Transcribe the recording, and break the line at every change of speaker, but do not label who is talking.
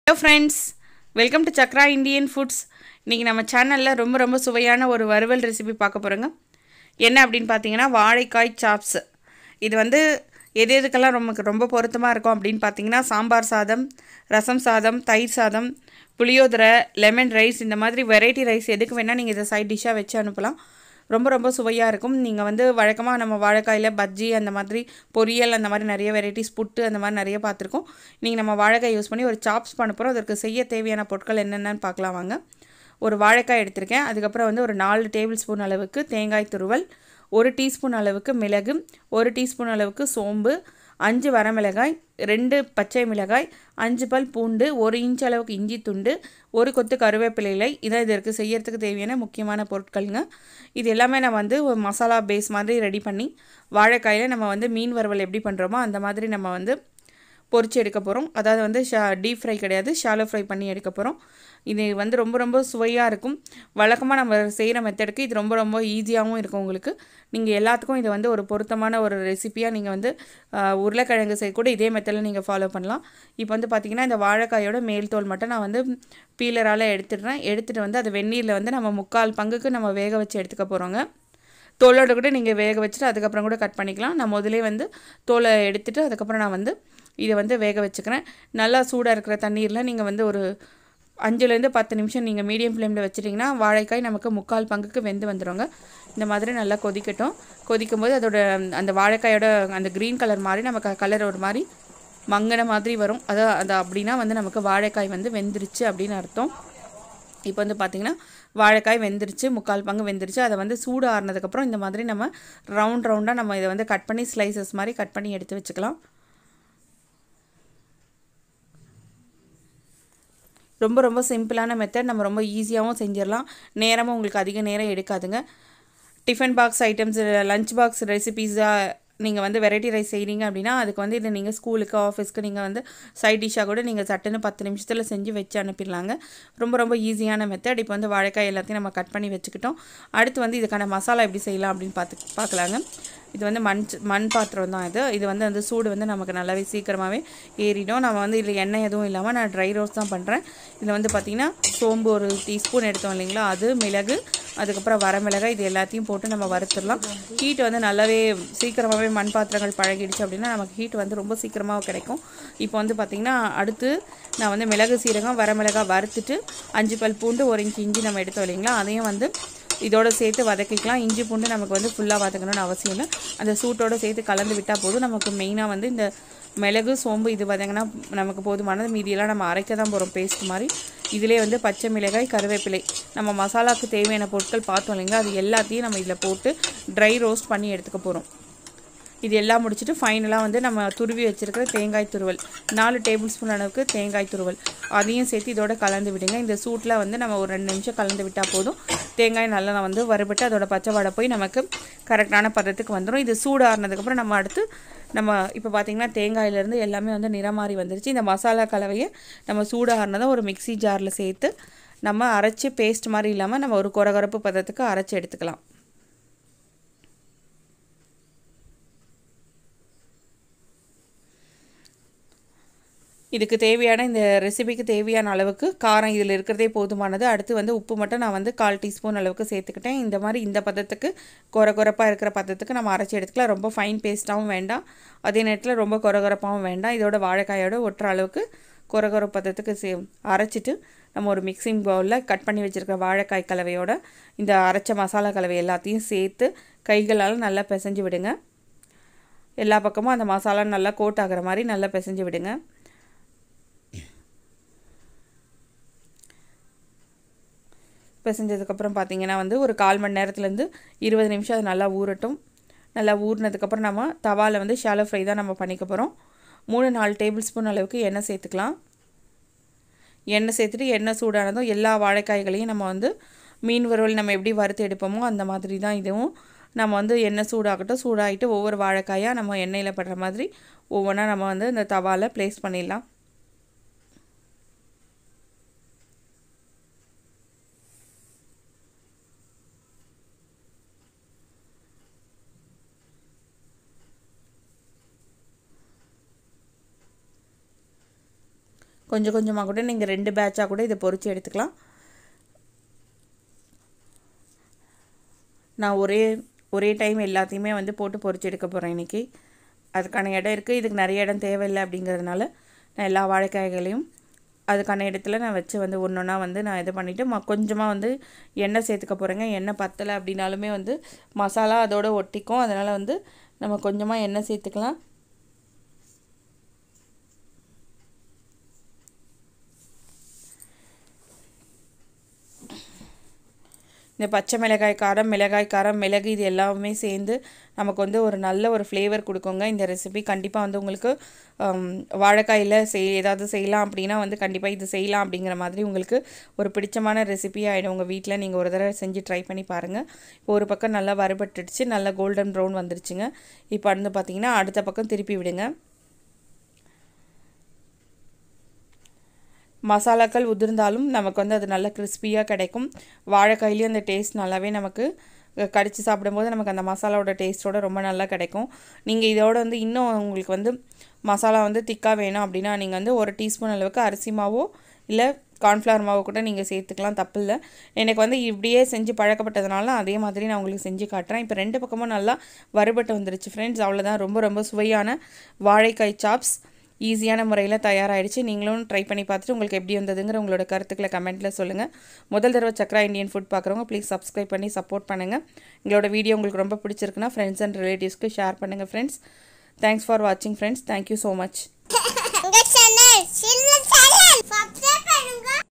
hello friends welcome to Chakra Indian foods இன்றைக்கி நம்ம சேனலில் ரொம்ப ரொம்ப சுவையான ஒரு வறுவல் ரெசிபி பார்க்க போகிறோங்க என்ன அப்படின்னு பார்த்தீங்கன்னா வாழைக்காய் சாப்ஸ் இது வந்து எது எதுக்கெல்லாம் ரொம்ப ரொம்ப பொருத்தமாக இருக்கும் அப்படின்னு பார்த்தீங்கன்னா சாம்பார் சாதம் ரசம் சாதம் தயிர் சாதம் புளியோதரை லெமன் ரைஸ் இந்த மாதிரி வெரைட்டி ரைஸ் எதுக்கு வேணால் நீங்கள் இதை சைட் டிஷ்ஷாக வச்சு அனுப்பலாம் ரொம்ப ரொம்ப சுவையாக இருக்கும் நீங்கள் வந்து வழக்கமாக நம்ம வாழைக்காயில் பஜ்ஜி அந்த மாதிரி பொரியல் அந்த மாதிரி நிறைய வெரைட்டிஸ் புட்டு அந்த மாதிரி நிறைய பார்த்துருக்கோம் நீங்கள் நம்ம வாழைக்காய் யூஸ் பண்ணி ஒரு சாப்ஸ் பண்ண போகிறோம் அதற்கு செய்ய தேவையான பொருட்கள் என்னென்னு பார்க்கலாம் வாங்க ஒரு வாழைக்காய் எடுத்திருக்கேன் அதுக்கப்புறம் வந்து ஒரு நாலு டேபிள் ஸ்பூன் அளவுக்கு தேங்காய் துருவல் ஒரு டீஸ்பூன் அளவுக்கு மிளகு ஒரு டீஸ்பூன் அளவுக்கு சோம்பு அஞ்சு வரமிளகாய் ரெண்டு பச்சை மிளகாய் அஞ்சு பல் பூண்டு ஒரு இன்ச் அளவுக்கு இஞ்சி துண்டு ஒரு கொத்து கருவேப்பிலை இலை இதான் இதற்கு செய்யறதுக்கு தேவையான முக்கியமான பொருட்கள்ங்க இது எல்லாமே நம்ம வந்து ஒரு மசாலா பேஸ் மாதிரி ரெடி பண்ணி வாழைக்காயில் நம்ம வந்து மீன் வறுவல் எப்படி பண்ணுறோமோ அந்த மாதிரி நம்ம வந்து பொரிச்சு எடுக்க போகிறோம் அதாவது வந்து ஷா டீப் ஃப்ரை கிடையாது ஷாலோ ஃப்ரை பண்ணி எடுக்க போகிறோம் இது வந்து ரொம்ப ரொம்ப சுவையாக இருக்கும் வழக்கமாக நம்ம செய்கிற மெத்தடுக்கு இது ரொம்ப ரொம்ப ஈஸியாகவும் இருக்கும் உங்களுக்கு நீங்கள் எல்லாத்துக்கும் இது வந்து ஒரு பொருத்தமான ஒரு ரெசிப்பியாக நீங்கள் வந்து ஆஹ், உருளைக்கிழங்கு செய்யக்கூட இதே மெத்தடில் நீங்கள் ஃபாலோ பண்ணலாம் இப்போ வந்து பார்த்திங்கன்னா இந்த வாழைக்காயோட மேல் தோல் மட்டும் நான் வந்து பீலரால் எடுத்துடுறேன் எடுத்துகிட்டு வந்து அது வெந்நீரில் வந்து நம்ம முக்கால் பங்குக்கு நம்ம வேக வச்சு எடுத்துக்க போகிறோங்க தோலோட கூட நீங்கள் வேக வச்சுட்டு அதுக்கப்புறம் கூட கட் பண்ணிக்கலாம் நான் முதலே வந்து தோலை எடுத்துட்டு அதுக்கப்புறம் நான் வந்து இதை வந்து வேக வச்சுக்கிறேன் நல்லா சூடாக இருக்கிற தண்ணீரில் நீங்கள் வந்து ஒரு அஞ்சுலேருந்து பத்து நிமிஷம் நீங்கள் மீடியம் ஃப்ளேமில் வச்சிட்டிங்கன்னா வாழைக்காய் நமக்கு முக்கால் பங்குக்கு வெந்து வந்துடுங்க இந்த மாதிரி நல்லா கொதிக்கட்டும் கொதிக்கும் போது அதோட அந்த வாழைக்காயோட அந்த க்ரீன் கலர் மாதிரி நமக்கு கலர் ஒரு மாதிரி மங்கின மாதிரி வரும் அது அது அப்படின்னா வந்து நமக்கு வாழைக்காய் வந்து வெந்துருச்சு அப்படின்னு அர்த்தம் இப்போ வந்து பார்த்திங்கன்னா வாழைக்காய் வெந்துருச்சு முக்கால் பங்கு வெந்துருச்சு அதை வந்து சூடு ஆறுனதுக்கப்புறம் இந்த மாதிரி நம்ம ரவுண்ட் ரவுண்டாக நம்ம இதை வந்து கட் பண்ணி ஸ்லைசஸ் மாதிரி கட் பண்ணி எடுத்து வச்சுக்கலாம் ரொம்ப ரொம்ப சிம்பிளான மெத்தட் நம்ம ரொம்ப ஈஸியாகவும் செஞ்சிடலாம் நேரமும் உங்களுக்கு அதிக நேரம் எடுக்காதுங்க tiffin box items lunch box ரெசிபீஸாக நீங்கள் வந்து வெரைட்டி ரைஸ் செய்கிறீங்க அப்படின்னா அதுக்கு வந்து இதை நீங்கள் ஸ்கூலுக்கு ஆஃபீஸ்க்கு நீங்கள் வந்து சைட் டிஷ்ஷாக கூட நீங்கள் சட்டுன்னு பத்து நிமிஷத்தில் செஞ்சு வச்சு அனுப்பிடலாங்க ரொம்ப ரொம்ப ஈஸியான மெத்தட் இப்போ வந்து வாழைக்காய் எல்லாத்தையும் நம்ம கட் பண்ணி வச்சுக்கிட்டோம் அடுத்து வந்து இதுக்கான மசாலா எப்படி செய்யலாம் அப்படின்னு பார்த்து பார்க்கலாங்க இது வந்து மண் ச- மண் பாத்திரம் தான் இது இது வந்து அந்த சூடு வந்து நமக்கு நல்லாவே சீக்கிரமாகவே ஏறிடும் நம்ம வந்து இதில் எண்ணெய் எதுவும் இல்லாமல் நான் ட்ரை ரோஸ்ட் தான் பண்ணுறேன் இதில் வந்து பார்த்திங்கன்னா சோம்பு ஒரு டீஸ்பூன் எடுத்தோம் இல்லைங்களா அது மிளகு அதுக்கப்புறம் வரமிளகாய் இது எல்லாத்தையும் போட்டு நம்ம வறுத்துடலாம் ஹீட் வந்து நல்லாவே சீக்கிரமாகவே மண் பாத்திரங்கள் பழகிடுச்சு அப்படின்னா நமக்கு ஹீட் வந்து ரொம்ப சீக்கிரமாக கிடைக்கும் இப்போ வந்து பார்த்திங்கன்னா அடுத்து நான் வந்து மிளகு சீரகம் வரமிளகாய் வறுத்துட்டு அஞ்சு பல் பூண்டு ஒரு இன்ச் இஞ்சி நம்ம எடுத்தோம் இல்லைங்களா அதையும் வந்து இதோட சேர்த்து வதக்கிக்கலாம் இஞ்சி பூண்டு நமக்கு வந்து ஃபுல்லாக வதக்கணும்னு அவசியம் இல்லை அந்த சூட்டோட சேர்த்து கலந்து விட்டால் போதும் நமக்கு மெயினாக வந்து இந்த மிளகு சோம்பு இது வதங்கினா நமக்கு போதுமானது மீதியெல்லாம் நம்ம அரைக்க தான் போகிறோம் பேஸ்ட் மாதிரி இதிலே வந்து பச்சை மிளகாய் கருவேப்பிலை நம்ம மசாலாவுக்கு தேவையான பொருட்கள் பார்த்தோம் இல்லைங்களா அது எல்லாத்தையும் நம்ம இதில் போட்டு ட்ரை ரோஸ்ட் பண்ணி எடுத்துக்க போகிறோம் இது எல்லாம் முடிச்சுட்டு ஃபைனலாக வந்து நம்ம துருவி வச்சிருக்கிற தேங்காய் துருவல் நாலு டேபிள் ஸ்பூன் அளவுக்கு தேங்காய் துருவல் அதையும் சேர்த்து இதோட கலந்து விடுங்க இந்த சூட்டில் வந்து நம்ம ஒரு ரெண்டு நிமிஷம் கலந்து விட்டால் போதும் தேங்காய் நல்லா வந்து வறுபட்டு அதோட பச்சை வாடை போய் நமக்கு கரெக்டான பதத்துக்கு வந்துடும் இது சூடு ஆறுனதுக்கப்புறம் நம்ம அடுத்து நம்ம இப்போ பார்த்தீங்கன்னா தேங்காயிலேருந்து எல்லாமே வந்து நிறம் மாறி வந்துருச்சு இந்த மசாலா கலவையை நம்ம சூடு ஆறுனதை ஒரு மிக்ஸி ஜாரில் சேர்த்து நம்ம அரைச்சி பேஸ்ட் மாதிரி இல்லாமல் நம்ம ஒரு கொரகொரப்பு பதத்துக்கு அரைச்சி எடுத்துக்கலாம் இதுக்கு தேவையான இந்த ரெசிபிக்கு தேவையான அளவுக்கு காரம் இதில் இருக்கிறதே போதுமானது அடுத்து வந்து உப்பு மட்டும் நான் வந்து கால் டீஸ்பூன் அளவுக்கு சேர்த்துக்கிட்டேன் இந்த மாதிரி இந்த பதத்துக்கு கொர கொரப்பாக இருக்கிற பதத்துக்கு நம்ம அரைச்சி எடுத்துக்கலாம் ரொம்ப ஃபைன் பேஸ்ட்டாகவும் வேண்டாம் அதே நேரத்தில் ரொம்ப கொர கொரப்பாகவும் வேண்டாம் இதோட வாழைக்காயோட ஒட்டுற அளவுக்கு கொர கொர பதத்துக்கு சே அரைச்சிட்டு நம்ம ஒரு மிக்சிங் பவுலில் கட் பண்ணி வச்சுருக்கிற வாழைக்காய் கலவையோட இந்த அரைச்ச மசாலா கலவை எல்லாத்தையும் சேர்த்து கைகளால் நல்லா பிசைஞ்சு விடுங்க எல்லா பக்கமும் அந்த மசாலா நல்லா கோட் ஆகிற மாதிரி நல்லா பிசைஞ்சு விடுங்க பிசைஞ்சதுக்கப்புறம் பார்த்தீங்கன்னா வந்து ஒரு கால் மணி நேரத்துலேருந்து இருபது நிமிஷம் அது நல்லா ஊறட்டும் நல்லா ஊறினதுக்கப்புறம் நம்ம தவாவில் வந்து ஷாலோ ஃப்ரை தான் நம்ம பண்ணிக்க போகிறோம் மூணு நாலு டேபிள் ஸ்பூன் அளவுக்கு எண்ணெய் சேர்த்துக்கலாம் எண்ணெய் சேர்த்துட்டு எண்ணெய் சூடானதும் எல்லா வாழைக்காய்களையும் நம்ம வந்து மீன் வறுவல் நம்ம எப்படி வறுத்து எடுப்போமோ அந்த மாதிரி தான் இதுவும் நம்ம வந்து எண்ணெய் சூடாகட்டும் சூடாகிட்டு ஒவ்வொரு வாழைக்காயாக நம்ம எண்ணெயில் படுற மாதிரி ஒவ்வொன்றா நம்ம வந்து இந்த தவாவில் ப்ளேஸ் பண்ணிடலாம் கொஞ்சம் கொஞ்சமாக கூட நீங்கள் ரெண்டு பேட்சாக கூட இதை பொறிச்சு எடுத்துக்கலாம் நான் ஒரே ஒரே டைம் எல்லாத்தையுமே வந்து போட்டு பொறிச்சு எடுக்க போகிறேன் இன்றைக்கி அதுக்கான இடம் இருக்குது இதுக்கு நிறைய இடம் தேவையில்லை அப்படிங்கிறதுனால நான் எல்லா வாழைக்காய்களையும் அதுக்கான இடத்துல நான் வச்சு வந்து ஒன்று ஒன்றா வந்து நான் இது பண்ணிவிட்டு ம கொஞ்சமாக வந்து எண்ணெய் சேர்த்துக்க போகிறேங்க எண்ணெய் பத்தலை அப்படின்னாலுமே வந்து மசாலா அதோட ஒட்டிக்கும் அதனால் வந்து நம்ம கொஞ்சமாக எண்ணெய் சேர்த்துக்கலாம் இந்த பச்சை மிளகாய் காரம் மிளகாய் காரம் மிளகு இது எல்லாமே சேர்ந்து நமக்கு வந்து ஒரு நல்ல ஒரு ஃப்ளேவர் கொடுக்குங்க இந்த ரெசிபி கண்டிப்பாக வந்து உங்களுக்கு வாழைக்காயில் செய் ஏதாவது செய்யலாம் அப்படின்னா வந்து கண்டிப்பாக இது செய்யலாம் அப்படிங்கிற மாதிரி உங்களுக்கு ஒரு பிடிச்சமான ரெசிபி ஆகிடும் உங்கள் வீட்டில் நீங்கள் ஒரு தடவை செஞ்சு ட்ரை பண்ணி பாருங்கள் இப்போ ஒரு பக்கம் நல்லா வறுபட்டுடுச்சு நல்லா கோல்டன் ப்ரௌன் வந்துருச்சுங்க இப்போ வந்து பார்த்திங்கன்னா அடுத்த பக்கம் திருப்பி விடுங்க மசாலாக்கள் உதிர்ந்தாலும் நமக்கு வந்து அது நல்ல கிறிஸ்பியாக கிடைக்கும் வாழைக்காயிலையும் அந்த டேஸ்ட் நல்லாவே நமக்கு கடித்து சாப்பிடும்போது நமக்கு அந்த மசாலாவோட டேஸ்ட்டோட ரொம்ப நல்லா கிடைக்கும் நீங்கள் இதோட வந்து இன்னும் உங்களுக்கு வந்து மசாலா வந்து திக்காக வேணும் அப்படின்னா நீங்கள் வந்து ஒரு டீஸ்பூன் அளவுக்கு அரிசி மாவோ இல்லை கார்ன்ஃப்ளவர் மாவு கூட நீங்கள் சேர்த்துக்கலாம் தப்பு இல்லை எனக்கு வந்து இப்படியே செஞ்சு பழக்கப்பட்டதுனால அதே மாதிரி நான் உங்களுக்கு செஞ்சு காட்டுறேன் இப்போ ரெண்டு பக்கமும் நல்லா வறுபட்டு வந்துருச்சு ஃப்ரெண்ட்ஸ் அவ்வளோதான் ரொம்ப ரொம்ப சுவையான வாழைக்காய் சாப்ஸ் ஈஸியான முறையில் தயாராகிடுச்சு நீங்களும் ட்ரை பண்ணி பார்த்துட்டு உங்களுக்கு எப்படி வந்ததுங்கிற உங்களோட கருத்துக்களை கமெண்ட்டில் சொல்லுங்கள் முதல் தடவை சக்ரா இந்தியன் ஃபுட் பார்க்குறவங்க ப்ளீஸ் சப்ஸ்கிரைப் பண்ணி சப்போர்ட் பண்ணுங்கள் எங்களோட வீடியோ உங்களுக்கு ரொம்ப பிடிச்சிருக்குன்னா ஃப்ரெண்ட்ஸ் அண்ட் ரிலேட்டிவ்ஸ்க்கு ஷேர் பண்ணுங்கள் ஃப்ரெண்ட்ஸ் தேங்க்ஸ் ஃபார் வாட்சிங் ஃப்ரெண்ட்ஸ் தேங்க்யூ ஸோ மச்